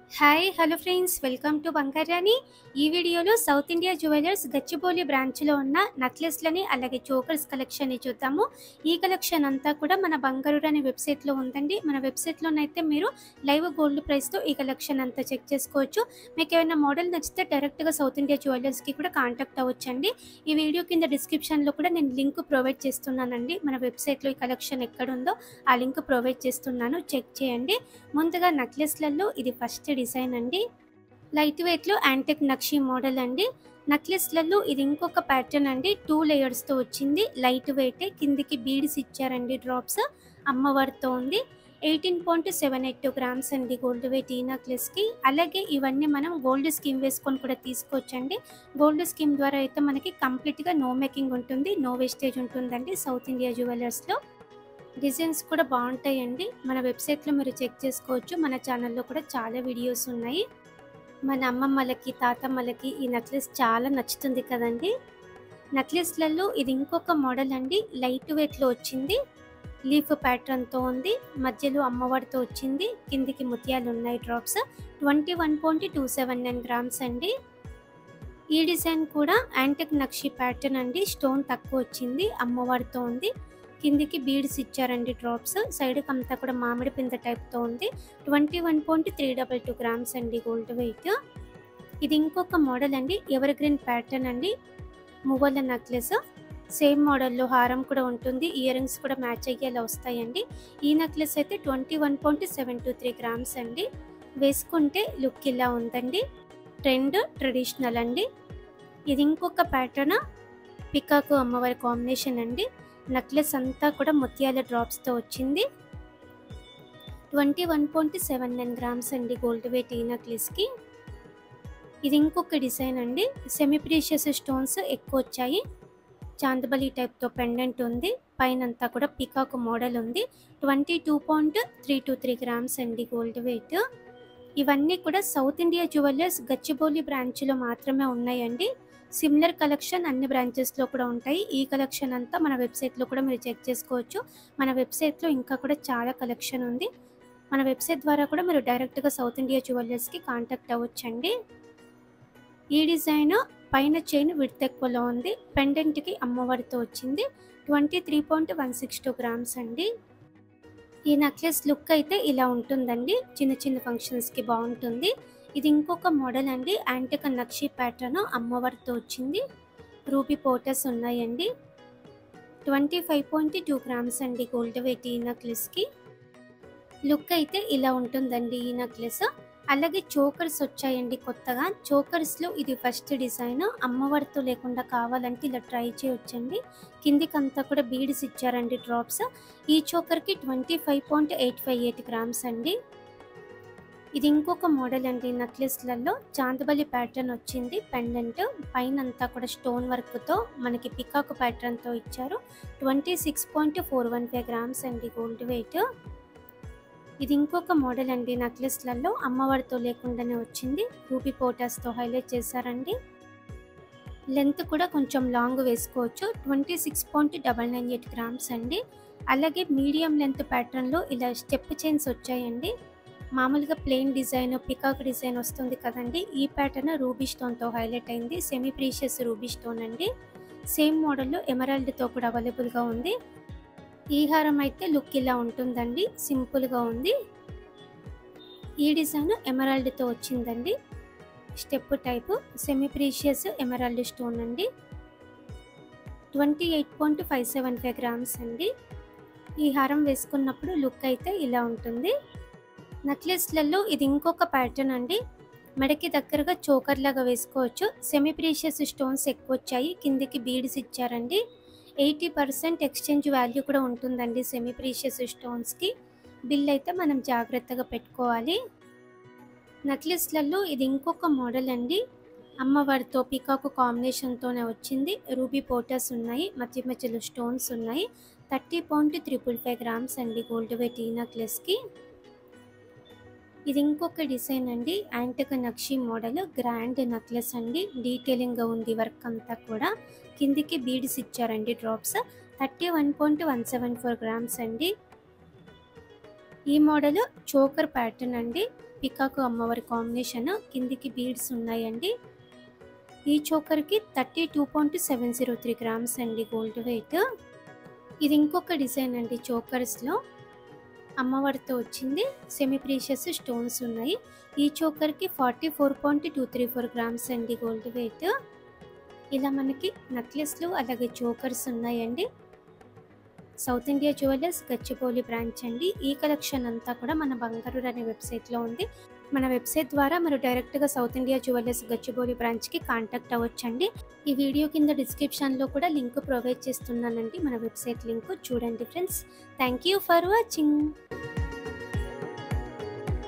hi hello friends welcome to బంగారాని ఈ వీడియోలో సౌత్ ఇండియా జ్యువెలర్స్ గచ్చిబౌలి బ్రాంచ్లో ఉన్న నెక్లెస్లని అలాగే చోకర్స్ కలెక్షన్ని చూద్దాము ఈ కలెక్షన్ అంతా కూడా మన బంగారు అనే వెబ్సైట్లో ఉందండి మన వెబ్సైట్లోనైతే మీరు లైవ్ గోల్డ్ ప్రైస్తో ఈ కలెక్షన్ అంతా చెక్ చేసుకోవచ్చు మీకు ఏమైనా మోడల్ నచ్చితే డైరెక్ట్గా సౌత్ ఇండియా జ్యువెలర్స్కి కూడా కాంటాక్ట్ అవ్వచ్చండి ఈ వీడియో కింద డిస్క్రిప్షన్లో కూడా నేను లింక్ ప్రొవైడ్ చేస్తున్నానండి మన వెబ్సైట్లో ఈ కలెక్షన్ ఎక్కడుందో ఆ లింక్ ప్రొవైడ్ చేస్తున్నాను చెక్ చేయండి ముందుగా నెక్లెస్లలో ఇది ఫస్ట్ డిజైన్ అండి లైట్ వెయిట్లో యాంటిక్ నక్షి మోడల్ అండి నెక్లెస్లలో ఇది ఇంకొక ప్యాటర్న్ అండి టూ లేయర్స్తో వచ్చింది లైట్ వెయిట్ కిందికి బీడ్స్ ఇచ్చారండి డ్రాప్స్ అమ్మవారితో ఉంది eighteen point seven eight two grams అండి గోల్డ్ వెయిట్ ఈ నెక్లెస్కి అలాగే ఇవన్నీ మనం గోల్డ్ స్కీమ్ వేసుకొని కూడా తీసుకోవచ్చండి గోల్డ్ స్కీమ్ ద్వారా అయితే మనకి కంప్లీట్గా నో మేకింగ్ ఉంటుంది నో వేస్టేజ్ ఉంటుందండి సౌత్ ఇండియా జ్యువెలర్స్లో డిజైన్స్ కూడా బాగుంటాయండి మన వెబ్సైట్లో మీరు చెక్ చేసుకోవచ్చు మన ఛానల్లో కూడా చాలా వీడియోస్ ఉన్నాయి మన అమ్మమ్మలకి తాతమ్మలకి ఈ నెక్లెస్ చాలా నచ్చుతుంది కదండి నెక్లెస్లలో ఇది ఇంకొక మోడల్ అండి లైట్ వెయిట్లో వచ్చింది లీఫ్ ప్యాటర్న్తో ఉంది మధ్యలో అమ్మవారితో వచ్చింది కిందికి ముత్యాలు ఉన్నాయి drops twenty one point two seven nine grams అండి ఈ డిజైన్ కూడా యాంటిక్ నక్షి ప్యాటర్న్ అండి స్టోన్ తక్కువ వచ్చింది అమ్మవారితో ఉంది కిందికి బీడ్స్ ఇచ్చారండి డ్రాప్స్ సైడ్కి అంతా కూడా మామిడి పింద టైప్తో ఉంది twenty one point three double two grams అండి గోల్డ్ వెయిట్ ఇది ఇంకొక మోడల్ అండి ఎవర్ గ్రీన్ ప్యాటర్న్ అండి మువ్వల నెక్లెస్ సేమ్ మోడల్లో హారం కూడా ఉంటుంది ఇయర్ రింగ్స్ కూడా మ్యాచ్ అయ్యేలా వస్తాయండి ఈ నెక్లెస్ అయితే twenty one point seven two three grams అండి వేసుకుంటే లుక్ ఇలా ఉందండి ట్రెండ్ ట్రెడిషనల్ అండి ఇది ఇంకొక ప్యాటర్న్ పికాకు అమ్మవారి కాంబినేషన్ అండి నెక్లెస్ అంతా కూడా ముత్యాల డ్రాప్స్తో వచ్చింది twenty one point seven nine grams అండి గోల్డ్ వెయిట్ ఈ నెక్లెస్కి ఇది ఇంకొక డిజైన్ అండి సెమీ ప్రీషియస్ స్టోన్స్ ఎక్కువ వచ్చాయి చాందబలి టైప్తో పెండెంట్ ఉంది పైన అంతా కూడా పికాక్ మోడల్ ఉంది twenty two point three two three grams అండి గోల్డ్ వెయిట్ ఇవన్నీ కూడా సౌత్ ఇండియా జ్యువెలర్స్ గచ్చిబౌలి బ్రాంచ్లో మాత్రమే ఉన్నాయండి సిమిలర్ కలెక్షన్ అన్ని బ్రాంచెస్లో కూడా ఉంటాయి ఈ కలెక్షన్ అంతా మన వెబ్సైట్లో కూడా మీరు చెక్ చేసుకోవచ్చు మన వెబ్సైట్లో ఇంకా కూడా చాలా కలెక్షన్ ఉంది మన వెబ్సైట్ ద్వారా కూడా మీరు డైరెక్ట్గా సౌత్ ఇండియా జ్యువెలర్స్కి కాంటాక్ట్ అవ్వచ్చండి ఈ డిజైన్ పైన చైన్ విడత ఎక్కువలో ఉంది పెండెంట్కి అమ్మవారితో వచ్చింది twenty three point one six two grams అండి ఈ నెక్లెస్ లుక్ అయితే ఇలా ఉంటుందండి చిన్న చిన్న ఫంక్షన్స్కి బాగుంటుంది ఇది ఇంకొక మోడల్ అండి యాంటిక్ నక్షి ప్యాటర్న్ అమ్మవారితో వచ్చింది రూబీ పోటర్స్ ఉన్నాయండి twenty five point two grams అండి గోల్డ్ వెయిట్ ఈ నెక్లెస్కి లుక్ అయితే ఇలా ఉంటుందండి ఈ నెక్లెస్ అలాగే చోకర్స్ వచ్చాయండి కొత్తగా చోకర్స్లో ఇది ఫస్ట్ డిజైన్ అమ్మవారితో లేకుండా కావాలంటే ఇలా ట్రై చేయొచ్చండి కిందికంతా కూడా బీడ్స్ ఇచ్చారండి డ్రాప్స్ ఈ చోకర్కి twenty five point eight five eight grams అండి ఇది ఇంకొక మోడల్ అండి నెక్లెస్లలో చాందబలి ప్యాటర్న్ వచ్చింది పెండెంట్ పైన అంతా కూడా స్టోన్ వర్క్తో మనకి పికాక్ ప్యాటర్న్తో ఇచ్చారు twenty six point four one five grams అండి గోల్డ్ వెయిట్ ఇది ఇంకొక మోడల్ అండి నెక్లెస్లలో అమ్మవారితో లేకుండానే వచ్చింది రూపీ పోటాస్తో హైలైట్ చేశారండి లెంత్ కూడా కొంచెం లాంగ్ వేసుకోవచ్చు twenty six point double nine eight grams అండి అలాగే మీడియం లెంత్ ప్యాటర్న్లో ఇలా స్టెప్ చైన్స్ వచ్చాయండి మామూలుగా ప్లెయిన్ డిజైన్ పికాక్ డిజైన్ వస్తుంది కదండి ఈ ప్యాటర్న్ రూబీ స్టోన్తో హైలైట్ అయింది సెమీ ప్రీషియస్ రూబీ స్టోన్ అండి సేమ్ మోడల్లో ఎమరాల్డ్తో కూడా అవైలబుల్గా ఉంది ఈ హారం అయితే లుక్ ఇలా ఉంటుందండి సింపుల్గా ఉంది ఈ డిజైన్ ఎమరాల్డ్తో వచ్చిందండి step type semi precious emerald stone అండి twenty eight point five seven five grams అండి ఈ హారం వేసుకున్నప్పుడు లుక్ అయితే ఇలా ఉంటుంది నెక్లెస్లలో ఇది ఇంకొక ప్యాటర్న్ అండి మెడకి దగ్గరగా చోకర్ లాగా వేసుకోవచ్చు సెమీ ప్రీషియస్ స్టోన్స్ ఎక్కువ వచ్చాయి కిందికి బీడ్స్ ఇచ్చారండి ఎయిటీ పర్సెంట్ ఎక్స్చేంజ్ వాల్యూ కూడా ఉంటుందండి సెమీ ప్రీషియస్ స్టోన్స్కి బిల్ అయితే మనం జాగ్రత్తగా పెట్టుకోవాలి నెక్లెస్లలో ఇది ఇంకొక మోడల్ అండి అమ్మవారితో పికాకు కాంబినేషన్తోనే వచ్చింది రూబీ పోటర్స్ ఉన్నాయి మధ్య మధ్యలో స్టోన్స్ ఉన్నాయి thirty point triple five grams అండి గోల్డ్ వెయిట్ ఈ నెక్లెస్కి ఇది ఇంకొక డిజైన్ అండి antique nakshi model grand necklace అండి డీటెయిలింగ్గా ఉంది వర్క్ అంతా కూడా కిందికి బీడ్స్ ఇచ్చారండి drops thirty one point one seven four grams అండి ఈ మోడల్ చోకర్ ప్యాటర్న్ అండి పికాకు అమ్మవారి కాంబినేషన్ కిందికి బీడ్స్ ఉన్నాయండి ఈ చోకర్కి thirty two point seven zero three grams అండి గోల్డ్ వెయిట్ ఇది ఇంకొక డిజైన్ అండి చోకర్స్లో అమ్మవారితో వచ్చింది సెమీ ప్రీషియస్ స్టోన్స్ ఉన్నాయి ఈ చోకర్కి forty four point two three four grams అండి గోల్డ్ వెయిట్ ఇలా మనకి నెక్లెస్లు అలాగే చోకర్స్ ఉన్నాయండి south India jewellers Gachibowli branch అండి ఈ కలెక్షన్ అంతా కూడా మన బంగారు అనే వెబ్సైట్లో ఉంది మన వెబ్సైట్ ద్వారా మీరు డైరెక్ట్గా సౌత్ ఇండియా జ్యువెలర్స్ గచ్చిబౌలి బ్రాంచ్కి కాంటాక్ట్ అవ్వచ్చండి ఈ వీడియో కింద డిస్క్రిప్షన్లో కూడా లింక్ ప్రొవైడ్ చేస్తున్నానండి మన వెబ్సైట్ లింక్ చూడండి friends thank you for watching